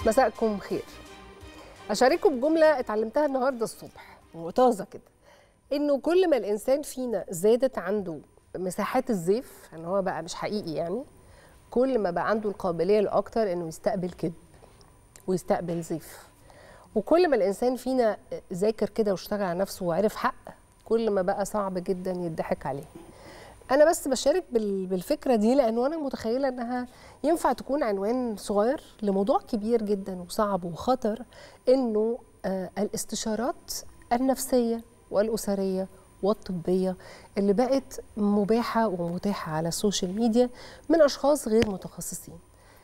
مساءكم خير أشارككم بجملة اتعلمتها النهاردة الصبح وطازة كده إنه كل ما الإنسان فينا زادت عنده مساحات الزيف إن هو بقى مش حقيقي يعني كل ما بقى عنده القابلية لأكتر إنه يستقبل كذب ويستقبل زيف وكل ما الإنسان فينا ذاكر كده واشتغل على نفسه وعرف حق كل ما بقى صعب جدا يضحك عليه انا بس بشارك بال- بالفكره دي لانه انا متخيله انها ينفع تكون عنوان صغير لموضوع كبير جدا وصعب وخطر انه آه، الاستشارات النفسيه والاسريه والطبيه اللي بقت مباحه ومتاحه على السوشيال ميديا من اشخاص غير متخصصين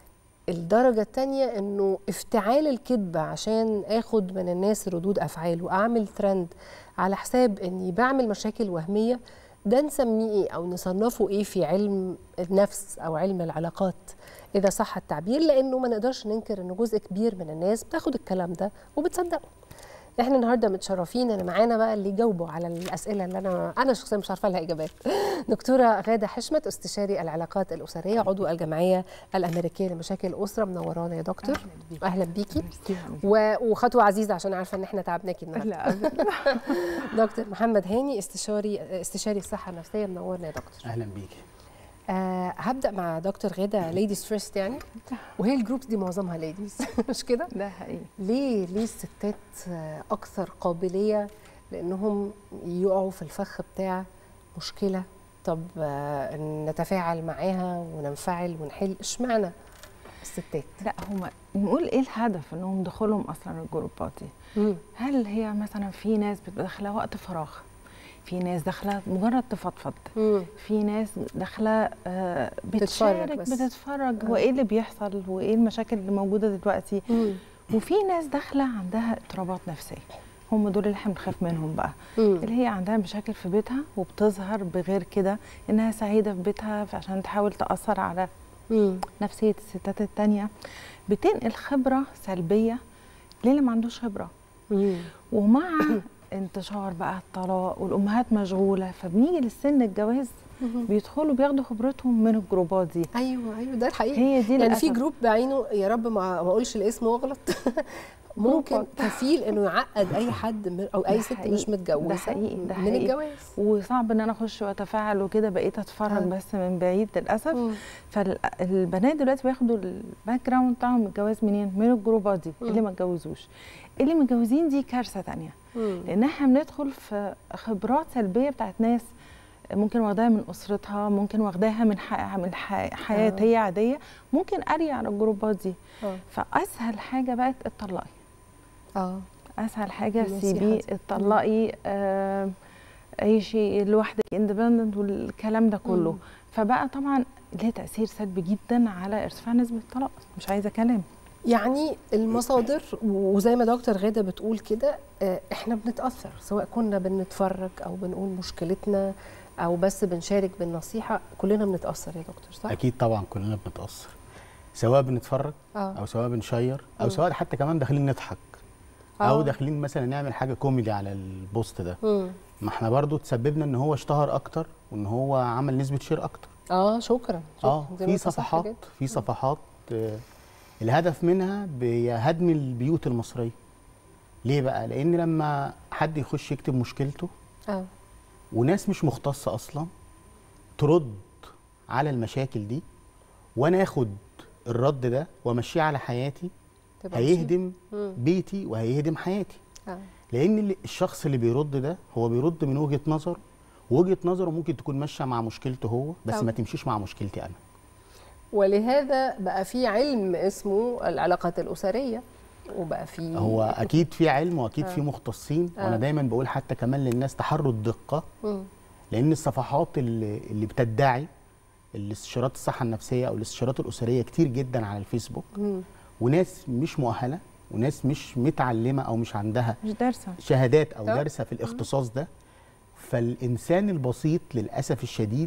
الدرجة التانية انه افتعال الكذب عشان اخد من الناس ردود افعال واعمل ترند على حساب اني بعمل مشاكل وهمية ده نسميه ايه او نصنفه ايه في علم النفس او علم العلاقات اذا صح التعبير لانه ما نقدرش ننكر ان جزء كبير من الناس بتاخد الكلام ده وبتصدقه احنا النهارده متشرفين ان معانا بقى اللي يجاوبوا على الاسئله اللي انا انا شخصيا مش عارفه لها اجابات دكتوره غاده حشمت استشاري العلاقات الاسريه عضو الجمعيه الامريكيه لمشاكل الاسره منورانا يا دكتور اهلا بيكي و- وخطوه عزيزه عشان عارفه ان احنا تعبناكي النهارده لا أبدا. دكتور محمد هاني استشاري استشاري الصحه النفسيه منورنا يا دكتور اهلا بيكي آه هبدا مع دكتور غاده ليديز فيرست يعني وهي الجروبس دي معظمها ليديز مش كده ده حقيقي ليه ليه الستات آه، اكثر قابليه لانهم يقعوا في الفخ بتاع مشكله طب آه، نتفاعل معاها وننفعل ونحل اشمعنى الستات لا هما نقول ايه الهدف انهم دخولهم اصلا الجروبات دي مم. هل هي مثلا في ناس بتبقى داخله وقت فراغ في ناس داخله مجرد تفضفض مم. في ناس داخله آه بتشارك بس. بتتفرج آه. وايه اللي بيحصل وايه المشاكل اللي موجوده دلوقتي مم. وفي ناس داخله عندها اضطرابات نفسيه هم دول اللي احنا بنخاف منهم بقى مم. اللي هي عندها مشاكل في بيتها وبتظهر بغير كده انها سعيده في بيتها عشان تحاول تاثر على مم. نفسيه الستات التانية بتنقل خبره سلبيه للي ما عندوش خبره مم. ومع انتشار بقى الطلاق والامهات مشغوله فبنيجي للسن الجواز مم. بيدخلوا بياخدوا خبرتهم من الجروبات دي ايوه ايوه ده الحقيقي هي دي يعني في للأسف. جروب بعينه يا رب ما ما اقولش الاسم واغلط ممكن جروبات. كفيل انه يعقد اي حد من او اي ده ست حقيقي. مش متجوزه ده حقيقي. ده من حقيقي. الجواز وصعب ان انا اخش واتفاعل وكده بقيت اتفرج آه. بس من بعيد للاسف مم. فالبنات دلوقتي بياخدوا الباك جراوند بتاعهم الجواز منين؟ من الجروبات دي مم. اللي ما اتجوزوش. اللي متجوزين دي كارثه تانية مم. لان احنا بندخل في خبرات سلبيه بتاعت ناس ممكن واخداها من اسرتها ممكن واخداها من ح... من ح... حياه آه. هي عاديه ممكن قاريه على الجروبات دي اه فاسهل حاجه بقت اتطلقي اه اسهل حاجه النصيحة سيبيه دي. اتطلقي آه اي شيء لوحدك اندبندنت والكلام ده كله مم. فبقى طبعا ليه تاثير سلبي جدا على ارتفاع نسبه الطلاق مش عايزه كلام يعني المصادر وزي ما دكتور غاده بتقول كده آه، احنا بنتاثر سواء كنا بنتفرج او بنقول مشكلتنا او بس بنشارك بالنصيحه كلنا بنتاثر يا دكتور صح؟ اكيد طبعا كلنا بنتاثر سواء بنتفرج اه او سواء بنشير او مم. سواء حتى كمان داخلين نضحك او آه. داخلين مثلا نعمل حاجه كوميدي على البوست ده مم. ما احنا برضو تسببنا ان هو اشتهر اكتر وان هو عمل نسبه شير اكتر اه شكرا اه شكراً. زي ما في أنت صح صفحات كده. في صفحات آه، الهدف منها بهدم البيوت المصريه ليه بقى لان لما حد يخش يكتب مشكلته اه وناس مش مختصه اصلا ترد على المشاكل دي وانا اخد الرد ده وامشيه على حياتي تبقى هيهدم مم. بيتي وهيهدم حياتي اه لان اللي- الشخص اللي بيرد ده هو بيرد من وجهه نظره ووجهه نظره ممكن تكون ماشيه مع مشكلته هو بس طبعا. ما تمشيش مع مشكلتي انا ولهذا بقى في علم اسمه العلاقات الاسريه وبقى في هو اكيد في علم واكيد آه. في مختصين آه. وانا دايما بقول حتى كمان للناس تحروا الدقه مم. لان الصفحات اللي, اللي بتدعي الاستشارات الصحه النفسيه او الاستشارات الاسريه كتير جدا على الفيسبوك مم. وناس مش مؤهله وناس مش متعلمه او مش عندها مش دارسه شهادات او طب. دارسه في الاختصاص ده فالانسان البسيط للاسف الشديد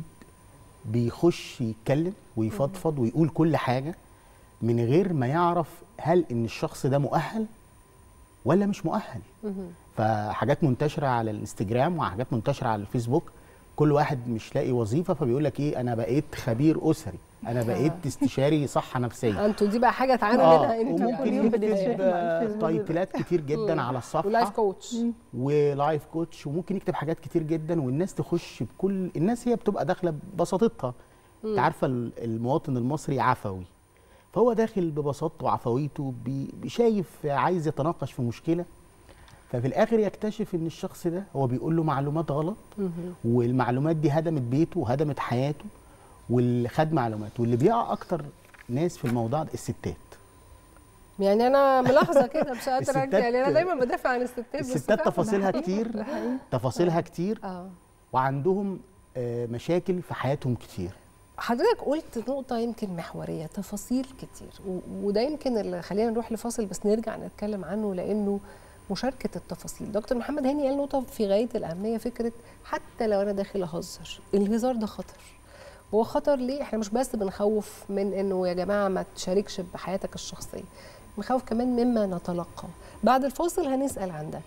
بيخش يتكلم ويفضفض ويقول كل حاجه من غير ما يعرف هل ان الشخص ده مؤهل ولا مش مؤهل مم. فحاجات منتشره على الانستجرام وحاجات منتشره على الفيسبوك كل واحد مش لاقي وظيفه فبيقول لك ايه انا بقيت خبير اسري انا بقيت استشاري صحه نفسيه انتوا دي بقى حاجه تعانوا اه منها انتوا وممكن اليوم نكتب بنتشتم على آه، الفيسبوك. تايتلات كتير جدا على ولايف الصفحه كوتش ولايف كوتش وممكن يكتب حاجات كتير جدا والناس تخش بكل الناس هي بتبقى داخله ببساطتها انت عارفه ال- المواطن المصري عفوي فهو داخل ببساطته وعفويته بي- بي- شايف عايز يتناقش في مشكله ففي الاخر يكتشف ان الشخص ده هو بيقول له معلومات غلط والمعلومات دي هدمت بيته وهدمت حياته واللي خد معلومات واللي بيقع اكتر ناس في الموضوع ده الستات يعني انا ملاحظه كده مش قادره الستات- يعني انا دايما بدافع عن الستات بس الستات فعلاً. تفاصيلها كتير تفاصيلها كتير اه وعندهم آه، مشاكل في حياتهم كتير حضرتك قلت نقطة يمكن محورية تفاصيل كتير و- وده يمكن اللي خلينا نروح لفاصل بس نرجع نتكلم عنه لأنه مشاركة التفاصيل دكتور محمد هاني قال نقطة في غاية الأهمية فكرة حتى لو أنا داخل أهزر الهزار ده خطر هو خطر ليه؟ احنا مش بس بنخوف من انه يا جماعة ما تشاركش بحياتك الشخصية بنخوف كمان مما نتلقى بعد الفاصل هنسأل عن ده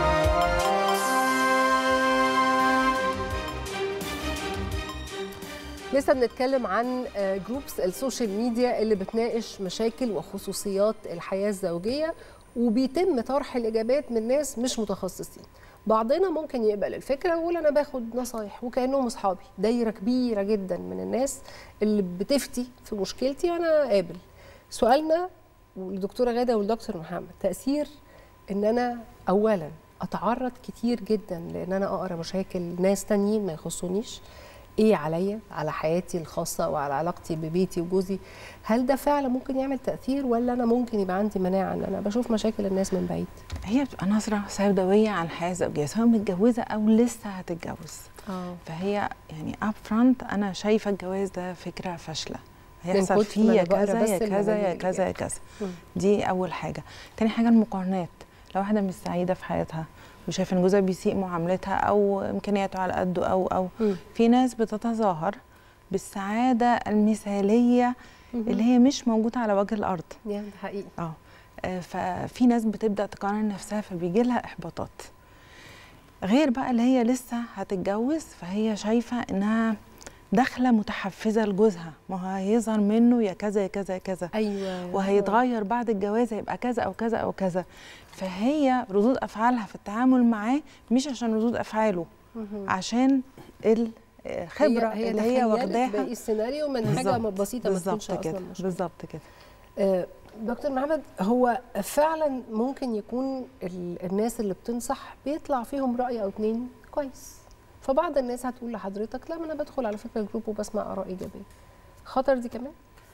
لسه بنتكلم عن جروبس السوشيال ميديا اللي بتناقش مشاكل وخصوصيات الحياة الزوجية وبيتم طرح الإجابات من ناس مش متخصصين بعضنا ممكن يقبل الفكرة ويقول أنا باخد نصايح وكأنهم أصحابي دايرة كبيرة جدا من الناس اللي بتفتي في مشكلتي وأنا قابل سؤالنا والدكتورة غادة والدكتور محمد تأثير إن أنا أولا أتعرض كتير جدا لأن أنا أقرأ مشاكل ناس تانيين ما يخصونيش ايه عليا على حياتي الخاصه وعلى علاقتي ببيتي وجوزي هل ده فعلا ممكن يعمل تاثير ولا انا ممكن يبقى عندي مناعه ان انا بشوف مشاكل الناس من بعيد هي بتبقى نظره سوداويه عن الحياه الزوجيه سواء متجوزه او لسه هتتجوز اه فهي يعني اب فرونت انا شايفه الجواز ده فكره فاشله هيحصل كتر فيه ما يا أنا بقرا كذا بس يا كذا المبادئ يا كذا يا الإيجابية. كذا مم. دي اول حاجه تاني حاجه المقارنات لو واحده مش سعيده في حياتها وشايفه ان جوزها بيسيء معاملتها او امكانياته على قده او او مم. في ناس بتتظاهر بالسعاده المثاليه اللي هي مش موجوده على وجه الارض يعني ده حقيقي اه آه، ففي ناس بتبدا تقارن نفسها فبيجي لها احباطات غير بقى اللي هي لسه هتتجوز فهي شايفه انها داخله متحفزه لجوزها ما هو هيظهر منه يا كذا يا كذا يا كذا ايوه وهيتغير بعد الجواز هيبقى كذا او كذا او كذا فهي ردود افعالها في التعامل معاه مش عشان ردود افعاله عشان الخبره هي اللي هي تخيلت واخداها باقي السيناريو من حاجه بالظبط، بسيطه ما تكونش بالظبط كده اصلا مشكله بالظبط كده آه، دكتور محمد هو فعلا ممكن يكون ال- الناس اللي بتنصح بيطلع فيهم رأي أو اتنين كويس فبعض الناس هتقول لحضرتك لا ما أنا بدخل على فكرة الجروب وبسمع آراء إيجابية خطر دي كمان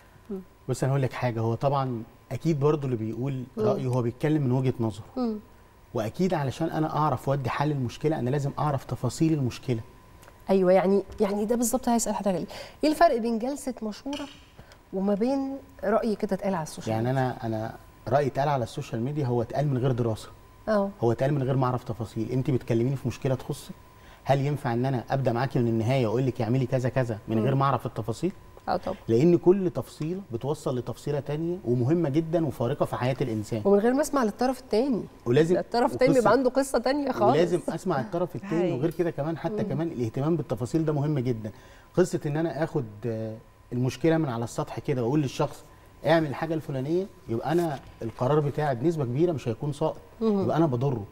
بص انا هقول لك حاجه هو طبعا اكيد برضو اللي بيقول رايه هو بيتكلم من وجهه نظره مم. واكيد علشان انا اعرف اودي حل المشكله انا لازم اعرف تفاصيل المشكله أيوه يعني يعني ده بالظبط هيسأل حضرتك عليه. إيه الفرق بين جلسة مشورة وما بين رأي كده اتقال على السوشيال يعني انا انا رايي اتقال على السوشيال ميديا هو اتقال من غير دراسه اه هو اتقال من غير ما اعرف تفاصيل انت بتكلميني في مشكله تخصك هل ينفع ان انا ابدا معاكي من النهايه واقول لك اعملي كذا كذا من غير ما اعرف التفاصيل اه طبعا لان كل تفصيله بتوصل لتفصيله تانية ومهمه جدا وفارقه في حياه الانسان ومن غير ما اسمع للطرف التاني ولازم الطرف التاني وقصة- بيبقى عنده قصة تانية خالص ولازم اسمع الطرف التاني هاي. وغير كده كمان حتى كمان الاهتمام بالتفاصيل ده مهم جدا قصه ان انا اخد آه، المشكله من على السطح كده واقول للشخص اعمل الحاجه الفلانيه يبقى انا القرار بتاعي بنسبه كبيره مش هيكون ساقط يبقى انا بضره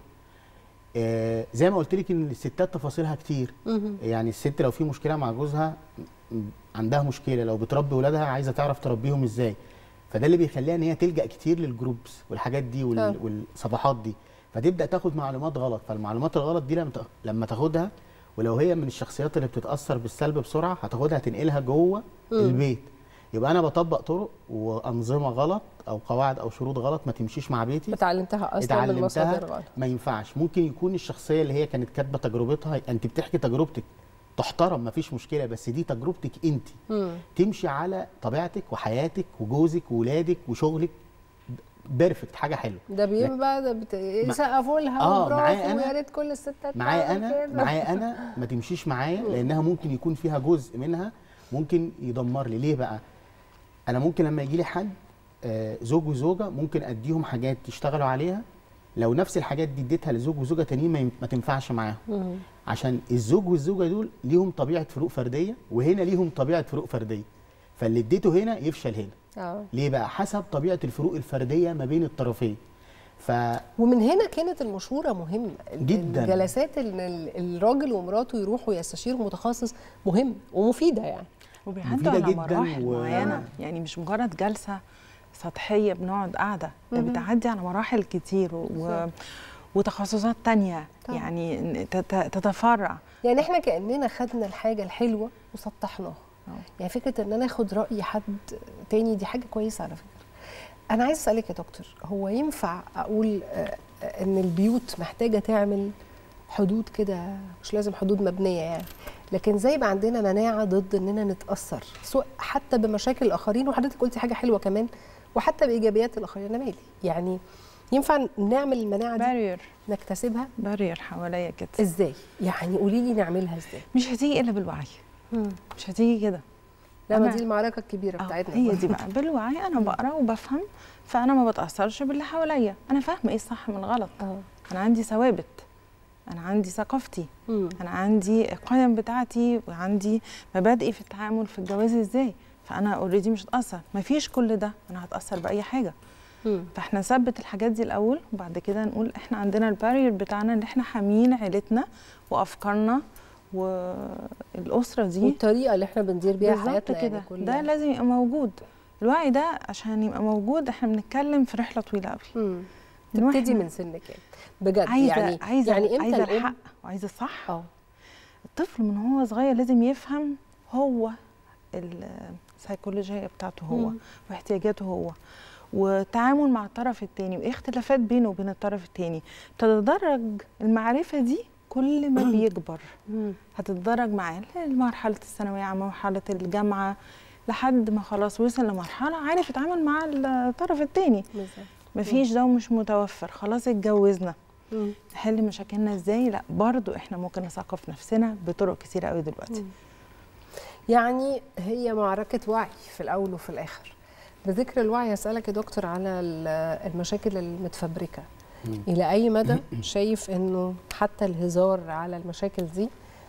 آه، زي ما قلت لك ان الستات تفاصيلها كتير مهم. يعني الست لو في مشكله مع جوزها م- عندها مشكله لو بتربي ولادها عايزه تعرف تربيهم ازاي فده اللي بيخليها ان هي تلجا كتير للجروبس والحاجات دي آه. وال... والصفحات دي فتبدا تاخد معلومات غلط فالمعلومات الغلط دي لما ت- لما تاخدها ولو هي من الشخصيات اللي بتتاثر بالسلب بسرعه هتاخدها تنقلها جوه البيت يبقى انا بطبق طرق وانظمه غلط او قواعد او شروط غلط ما تمشيش مع بيتي اتعلمتها اصلا من مصادر اتعلمتها غلط ما ينفعش ممكن يكون الشخصيه اللي هي كانت كاتبه تجربتها انت بتحكي تجربتك تحترم ما فيش مشكله بس دي تجربتك انت مم. تمشي على طبيعتك وحياتك وجوزك وولادك وشغلك بيرفكت حاجه حلوه ده بيبقى ده بت... سقفوا لها آه، وبرافو معايا أنا- ويا ريت كل الستات معايا تعمل انا كده. معايا انا ما تمشيش معايا لانها ممكن يكون فيها جزء منها ممكن يدمر لي ليه بقى انا ممكن لما يجي لي حد آه، زوج وزوجه ممكن اديهم حاجات يشتغلوا عليها لو نفس الحاجات دي اديتها لزوج وزوجه تانيين ما ين- ما تنفعش معاهم مم. عشان الزوج والزوجه دول ليهم طبيعه فروق فرديه وهنا ليهم طبيعه فروق فرديه فاللي اديته هنا يفشل هنا اه ليه بقى حسب طبيعه الفروق الفرديه ما بين الطرفين ف ومن هنا كانت المشوره مهمه ال- جداً. الجلسات ان ال- الراجل ومراته يروحوا يستشيروا متخصص مهم ومفيده يعني وبيعدوا مفيدة على جداً مراحل و- معينه يعني مش مجرد جلسه سطحيه بنقعد قاعده ده مهم. بتعدي على مراحل كتير و... و... وتخصصات تانية طبعاً. يعني إن تت- تتفرع يعني احنا كاننا خدنا الحاجه الحلوه وسطحناها آه. يعني فكره ان انا اخد راي حد تاني دي حاجه كويسه على فكره انا عايز اسالك يا دكتور هو ينفع اقول آه، آه، ان البيوت محتاجه تعمل حدود كده مش لازم حدود مبنيه يعني لكن زي ما عندنا مناعه ضد اننا نتاثر سواء حتى بمشاكل الاخرين وحضرتك قلتي حاجه حلوه كمان وحتى بايجابيات الاخرين انا مالي يعني ينفع نعمل المناعه دي بارير نكتسبها بارير حواليا كده ازاي يعني قولي لي نعملها ازاي مش هتيجي الا بالوعي مش هتيجي كده لا ما أنا- دي المعركه الكبيره آه، بتاعتنا هي دي بقى بالوعي انا بقرا وبفهم فانا ما بتاثرش باللي حواليا انا فاهمه ايه الصح من الغلط اه انا عندي ثوابت انا عندي ثقافتي مم. انا عندي القيم بتاعتي وعندي مبادئي في التعامل في الجواز ازاي فانا اوريدي مش هتاثر مفيش كل ده انا هتاثر باي حاجه مم. فاحنا نثبت الحاجات دي الاول وبعد كده نقول احنا عندنا البارير بتاعنا ان احنا حاميين عيلتنا وافكارنا والاسره دي والطريقه اللي احنا بندير بيها بالظبط حياتنا كده يعني كل ده لازم يبقى موجود الوعي ده عشان يبقى موجود احنا بنتكلم في رحله طويله قوي مم. من تبتدي وإحنا- من سن كام بجد عايزه يعني عايزه يعني امتى عايزه الأم- الحق وعايزه الصح اه الطفل من هو صغير لازم يفهم هو السيكولوجية بتاعته هو مم. واحتياجاته هو والتعامل مع الطرف التاني وايه اختلافات بينه وبين الطرف التاني تتدرج المعرفة دي كل ما بيكبر مم. هتتدرج معاه لمرحلة الثانوية عامة مرحلة الجامعة لحد ما خلاص وصل لمرحلة عارف يتعامل مع الطرف التاني بالظبط مفيش ده ومش متوفر خلاص اتجوزنا مم. نحل مشاكلنا ازاي لا برضو احنا ممكن نثقف نفسنا بطرق كتيرة قوي دلوقتي مم. يعني هي معركة وعي في الأول وفي الآخر بذكر الوعي أسألك يا دكتور على ال- المشاكل المتفبركة مم. إلى أي مدى شايف إنه حتى الهزار على المشاكل دي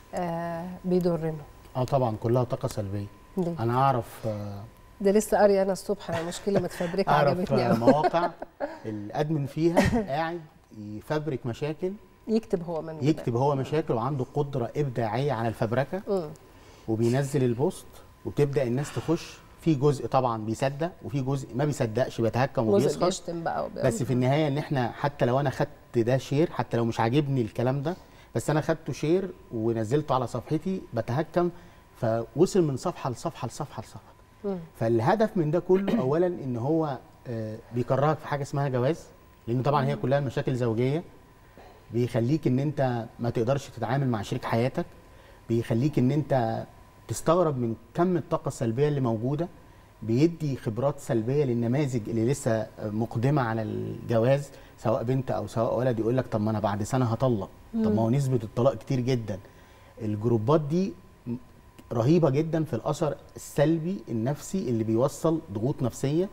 آه بيضرنا اه طبعا كلها طاقه سلبيه ليه؟ انا اعرف آه، ده لسه قاري أنا الصبح على مشكلة متفبركة اعرف عجبتني آه، أوي مواقع الادمن فيها قاعد يفبرك مشاكل يكتب هو من يكتب هو مشاكل وعنده قدره ابداعيه على الفبركه مم. وبينزل البوست وبتبدا الناس تخش في جزء طبعا بيصدق وفي جزء ما بيصدقش بيتهكم جزء وبيسخر بيشتم بقى وبي- بس في النهايه ان احنا حتى لو انا خدت ده شير حتى لو مش عاجبني الكلام ده بس انا خدته شير ونزلته على صفحتي بتهكم فوصل من صفحه لصفحه لصفحه لصفحه مم. فالهدف من ده كله اولا ان هو آه، بيكرهك في حاجه اسمها جواز لان طبعا هي كلها مشاكل زوجيه بيخليك ان انت ما تقدرش تتعامل مع شريك حياتك بيخليك ان انت تستغرب من كم الطاقه السلبيه اللي موجوده بيدي خبرات سلبيه للنماذج اللي لسه مقدمه على الجواز سواء بنت او سواء ولد يقول لك طب ما انا بعد سنه هطلق طب ما هو نسبه الطلاق كتير جدا الجروبات دي رهيبه جدا في الاثر السلبي النفسي اللي بيوصل ضغوط نفسيه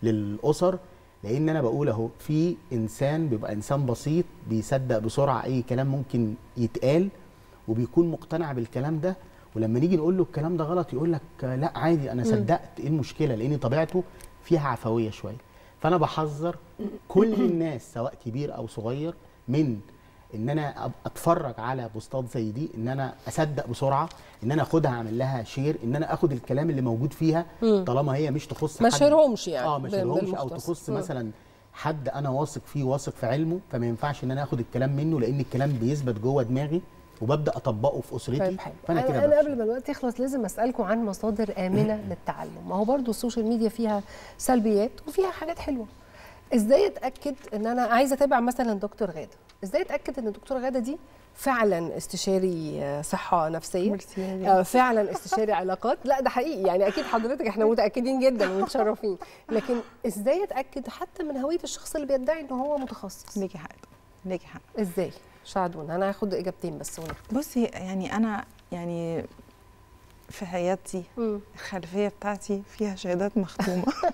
للاسر لان انا بقول اهو في انسان بيبقى انسان بسيط بيصدق بسرعه اي كلام ممكن يتقال وبيكون مقتنع بالكلام ده ولما نيجي نقول له الكلام ده غلط يقول لك آه، لا عادي انا صدقت ايه المشكله لان طبيعته فيها عفويه شويه فانا بحذر كل الناس سواء كبير او صغير من ان انا أب- اتفرج على بوستات زي دي ان انا اصدق بسرعه ان انا اخدها اعمل لها شير ان انا اخد الكلام اللي موجود فيها مم. طالما هي مش تخص ما حد- شيرهمش يعني اه ما ب- شيرهمش او بالمختصر. تخص مم. مثلا حد انا واثق فيه واثق في علمه فما ينفعش ان انا اخد الكلام منه لان الكلام بيثبت جوه دماغي وببدا اطبقه في اسرتي طيب حلو فانا انا, كده أنا بفشل. قبل ما الوقت يخلص لازم اسالكم عن مصادر امنه للتعلم ما هو برضو السوشيال ميديا فيها سلبيات وفيها حاجات حلوه ازاي اتاكد ان انا عايزه اتابع مثلا دكتور غاده ازاي اتاكد ان دكتور غاده دي فعلا استشاري آه، صحه نفسيه ميرسي يا دي. آه، فعلا استشاري علاقات لا ده حقيقي يعني اكيد حضرتك احنا متاكدين جدا ومتشرفين لكن ازاي اتاكد حتى من هويه الشخص اللي بيدعي ان هو متخصص ليكي حق ليكي حق ازاي شعدون انا هاخد اجابتين بس ونختم بصي يعني انا يعني في حياتي مم. الخلفيه بتاعتي فيها شهادات مختومه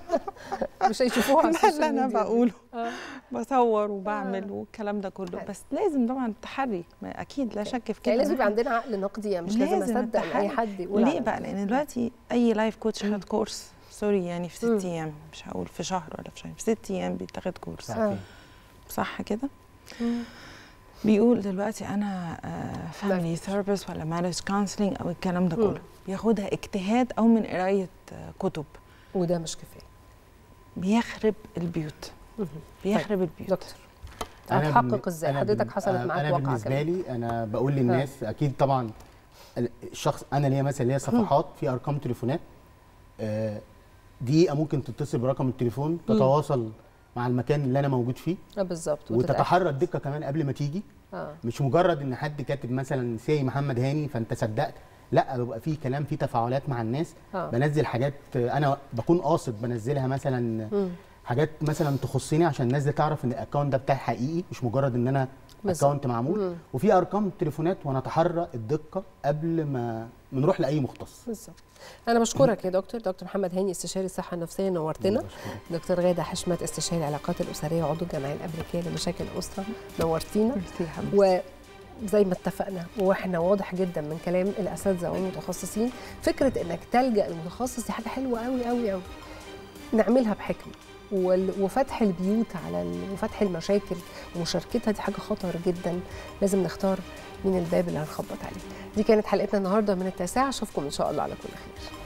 مش هيشوفوها على ده السوشيال اللي انا ميديا. بقوله آه. بصور وبعمل آه. والكلام ده كله حلو. بس لازم طبعا التحري ما اكيد لا شك في كده يعني لازم يبقى إن إحنا- عندنا عقل نقدي يعني مش لازم لازم اصدق ان اي التحري. حد يقول ليه على- بقى لان دلوقتي اي لايف كوتش مم. خد كورس سوري يعني في مم. ست ايام مش هقول في شهر ولا في شهر في ست ايام بيتاخد كورس ساعتين. صح كده مم. بيقول دلوقتي انا فاميلي Life coach. ثيرابيست ولا مارج كونسلنج او الكلام ده مم. كله بياخدها اجتهاد او من قرايه آه، كتب وده مش كفايه بيخرب البيوت مهم. بيخرب البيوت دكتور أنا هتحقق بالن- ازاي أنا حضرتك بالن- حصلت معاك انا واقعه بالنسبه كمان لي انا بقول للناس اكيد طبعا ال- الشخص انا ليا مثلا ليا صفحات في ارقام تليفونات آه، دقيقه ممكن تتصل برقم التليفون تتواصل مع المكان اللي انا موجود فيه اه بالظبط وتتأكد. وتتحرى الدقه كمان قبل ما تيجي اه مش مجرد ان حد كاتب مثلا سي محمد هاني فانت صدقت لا بيبقى فيه كلام فيه تفاعلات مع الناس اه بنزل حاجات انا بكون قاصد بنزلها مثلا مم. حاجات مثلا تخصني عشان الناس دي تعرف ان الاكونت ده بتاعي حقيقي مش مجرد ان انا بالظبط. اكونت معمول مم. وفي ارقام تليفونات ونتحرى الدقه قبل ما بنروح لاي مختص بالظبط انا بشكرك يا دكتور دكتور محمد هاني استشاري الصحه النفسيه نورتنا بشكرك. دكتور غاده حشمت استشاري العلاقات الاسريه وعضو الجمعيه الامريكيه لمشاكل الاسره نورتينا ميرسي يا حبيبتي. وزي ما اتفقنا واحنا واضح جدا من كلام الاساتذه والمتخصصين فكره انك تلجا للمتخصص دي حاجه حلوه قوي قوي قوي نعملها بحكمه وال- وفتح البيوت على ال- وفتح المشاكل ومشاركتها دي حاجه خطر جدا لازم نختار مين الباب اللي هنخبط عليه دي كانت حلقتنا النهارده من التاسعه اشوفكم ان شاء الله على كل خير